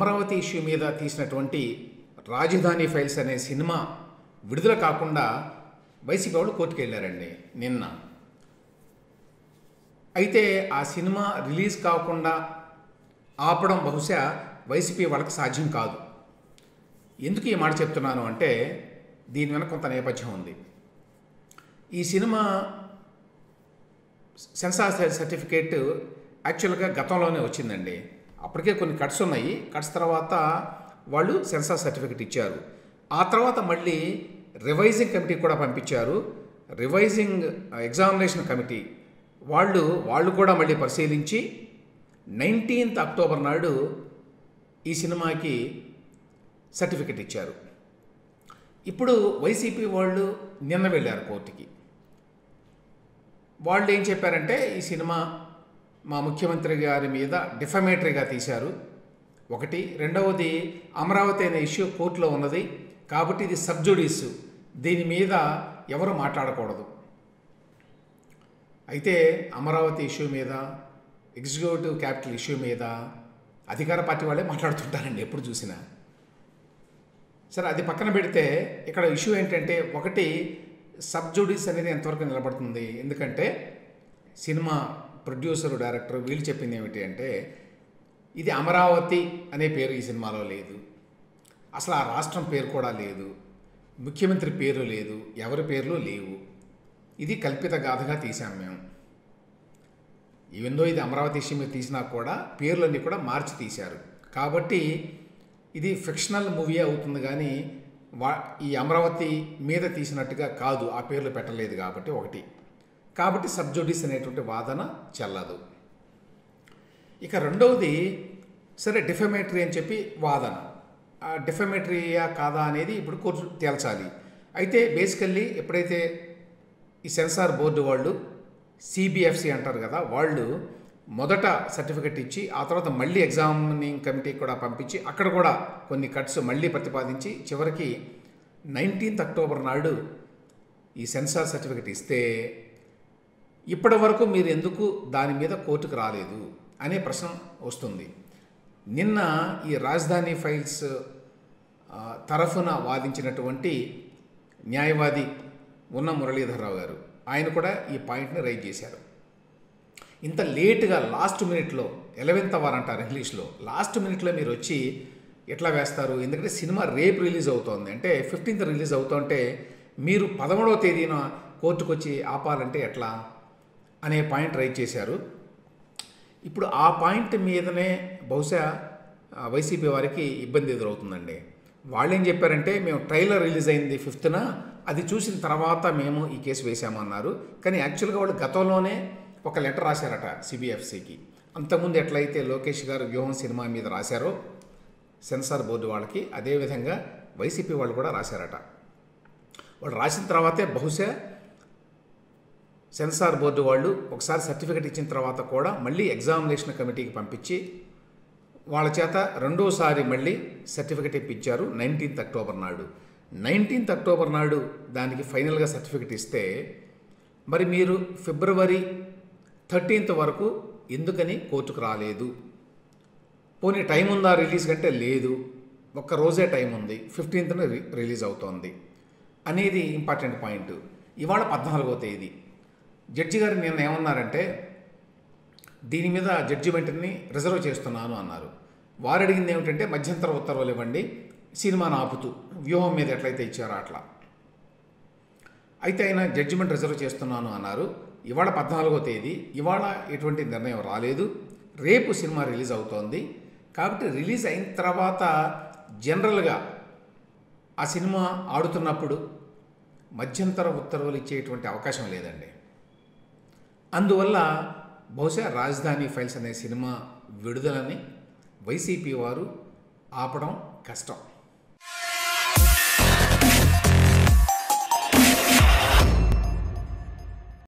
Amaravati issue మీద తీసినటువంటి రాజధాని ఫైల్స్ అనే సినిమా విడుదల కాకుండా వైసీపీ వాళ్ళు కోర్టుకు వెళ్ళారండి నిన్న అయితే ఆ సినిమా రిలీజ్ కాకుండా ఆపడం బహుశా వైసీపీ వాళ్ళకి సాధ్యం కాదు ఎందుకు ఈ మాట చెప్తున్నాను అంటే దీని వెనక కొంత నేపథ్యం ఉంది ఈ సినిమా సెన్సార్ సర్టిఫికేట్ యాక్చువల్గా గతంలోనే వచ్చిందండి అప్పటికే కొన్ని కట్స్ ఉన్నాయి కట్స్ తర్వాత వాళ్ళు సెన్సార్ సర్టిఫికేట్ ఇచ్చారు ఆ తర్వాత మళ్ళీ రివైజింగ్ కమిటీ కూడా పంపించారు రివైజింగ్ ఎగ్జామినేషన్ కమిటీ వాళ్ళు వాళ్ళు కూడా మళ్ళీ పరిశీలించి నైన్టీన్త్ అక్టోబర్ నాడు ఈ సినిమాకి సర్టిఫికెట్ ఇచ్చారు ఇప్పుడు వైసీపీ వాళ్ళు నిన్న వెళ్ళారు కోర్టుకి వాళ్ళు ఏం చెప్పారంటే ఈ సినిమా మా ముఖ్యమంత్రి గారి మీద డిఫమేటరీగా తీశారు ఒకటి రెండవది అమరావతి అనే ఇష్యూ కోర్టులో ఉన్నది కాబట్టి ఇది సబ్జుడీస్ దీని మీద ఎవరు మాట్లాడకూడదు అయితే అమరావతి ఇష్యూ మీద ఎగ్జిక్యూటివ్ క్యాపిటల్ ఇష్యూ మీద అధికార పార్టీ వాళ్ళే మాట్లాడుతుంటారండి ఎప్పుడు చూసినా సరే అది పక్కన పెడితే ఇక్కడ ఇష్యూ ఏంటంటే ఒకటి సబ్ జుడిస్ అనేది ఎంతవరకు నిలబడుతుంది ఎందుకంటే సినిమా ప్రొడ్యూసర్ డైరెక్టర్ వీళ్ళు చెప్పింది ఏమిటి అంటే ఇది అమరావతి అనే పేరు ఈ సినిమాలో లేదు అసలు ఆ రాష్ట్రం పేరు కూడా లేదు ముఖ్యమంత్రి పేరు లేదు ఎవరి పేర్లు లేవు ఇది కల్పిత గాథగా తీసాం మేము ఈవెందో ఇది అమరావతి విషయం మీద తీసినా కూడా పేర్లన్నీ కూడా మార్చి తీశారు కాబట్టి ఇది ఫిక్షనల్ మూవీ అవుతుంది కానీ వా ఈ అమరావతి మీద తీసినట్టుగా కాదు ఆ పేర్లు పెట్టలేదు కాబట్టి ఒకటి కాబట్టి సబ్జుడిస్ అనేటువంటి వాదన చెల్లదు ఇక రెండవది సరే డిఫమేటరీ అని చెప్పి వాదన ఆ డిఫమేటరీయా కాదా అనేది ఇప్పుడు కోర్టు తేల్చాలి అయితే బేసికల్లీ ఎప్పుడైతే ఈ సెన్సార్ బోర్డు వాళ్ళు సిబిఎఫ్సి అంటారు కదా వాళ్ళు మొదట సర్టిఫికెట్ ఇచ్చి ఆ తర్వాత మళ్ళీ ఎగ్జామినింగ్ కమిటీకి కూడా పంపించి అక్కడ కూడా కొన్ని కట్స్ మళ్ళీ ప్రతిపాదించి చివరికి నైన్టీన్త్ అక్టోబర్ నాడు ఈ సెన్సార్ సర్టిఫికెట్ ఇస్తే ఇప్పటి వరకు మీరు ఎందుకు దాని మీద కోర్టుకు రాలేదు అనే ప్రశ్న వస్తుంది నిన్న ఈ రాజధాని ఫైల్స్ ఆ, తరఫున వాదించినటువంటి న్యాయవాది ఉన్న మురళీధరరావు గారు ఆయన కూడా ఈ పాయింట్ని రైజ్ చేశారు ఇంత లేట్గా లాస్ట్ మినిట్లో ఎలవెన్త్ అవర్ అంటారు ఇంగ్లీష్లో లాస్ట్ మినిట్లో మీరు వచ్చి ఎట్లా వేస్తారు ఎందుకంటే సినిమా రేపు రిలీజ్ అవుతోంది అంటే ఫిఫ్టీన్త్ రిలీజ్ అవుతుంటే మీరు పదమూడవ తేదీన కోర్టుకు వచ్చి ఆపాలంటే ఎట్లా అనే పాయింట్ రైజ్ చేశారు ఇప్పుడు ఆ పాయింట్ మీదనే బహుశా ఆ, వైసీపీ వారికి ఇబ్బంది ఎదురవుతుందండి వాళ్ళు ఏం చెప్పారంటే మేము ట్రైలర్ రిలీజ్ అయింది ఫిఫ్త్న అది చూసిన తర్వాత మేము ఈ కేసు వేశామన్నారు కానీ యాక్చువల్గా వాళ్ళు గతంలోనే ఒక లెటర్ రాశారట సిబిఎఫ్సికి అంతకుముందు ఎట్లయితే లోకేష్ గారు వ్యూహం సినిమా మీద రాశారో సెన్సార్ బోర్డు వాళ్ళకి అదేవిధంగా వైసీపీ వాళ్ళు కూడా రాశారట వాళ్ళు రాసిన తర్వాతే బహుశా సెన్సార్ బోర్డు వాళ్ళు ఒకసారి సర్టిఫికెట్ ఇచ్చిన తర్వాత కూడా మళ్ళీ ఎగ్జామినేషన్ కమిటీకి పంపించి వాళ్ళ చేత రెండోసారి మళ్ళీ సర్టిఫికెట్ ఇప్పించారు నైన్టీన్త్ అక్టోబర్ నాడు నైన్టీన్త్ అక్టోబర్ నాడు దానికి ఫైనల్గా సర్టిఫికెట్ ఇస్తే మరి మీరు ఫిబ్రవరి థర్టీన్త్ వరకు ఎందుకని కోర్టుకు రాలేదు పోనీ టైం ఉందా రిలీజ్ కంటే లేదు ఒక్క రోజే టైం ఉంది ఫిఫ్టీన్త్న రిలీజ్ అవుతోంది అనేది ఇంపార్టెంట్ పాయింట్ ఇవాళ పద్నాలుగో తేదీ జడ్జి గారు నిన్న ఏమన్నారంటే దీని మీద జడ్జిమెంట్ని రిజర్వ్ చేస్తున్నాను అన్నారు వారు అడిగింది ఏమిటంటే మధ్యంతర ఉత్తర్వులు ఇవ్వండి సినిమాను ఆపుతూ వ్యూహం మీద ఎట్లయితే ఇచ్చారో అట్లా అయితే ఆయన జడ్జిమెంట్ రిజర్వ్ చేస్తున్నాను అన్నారు ఇవాళ పద్నాలుగో తేదీ ఇవాళ ఎటువంటి నిర్ణయం రాలేదు రేపు సినిమా రిలీజ్ అవుతోంది కాబట్టి రిలీజ్ అయిన తర్వాత జనరల్గా ఆ సినిమా ఆడుతున్నప్పుడు మధ్యంతర ఉత్తర్వులు ఇచ్చేటువంటి అవకాశం లేదండి అందువల్ల బహుశా రాజధాని ఫైల్స్ అనే సినిమా విడుదలని వైసీపీ వారు ఆపడం కష్టం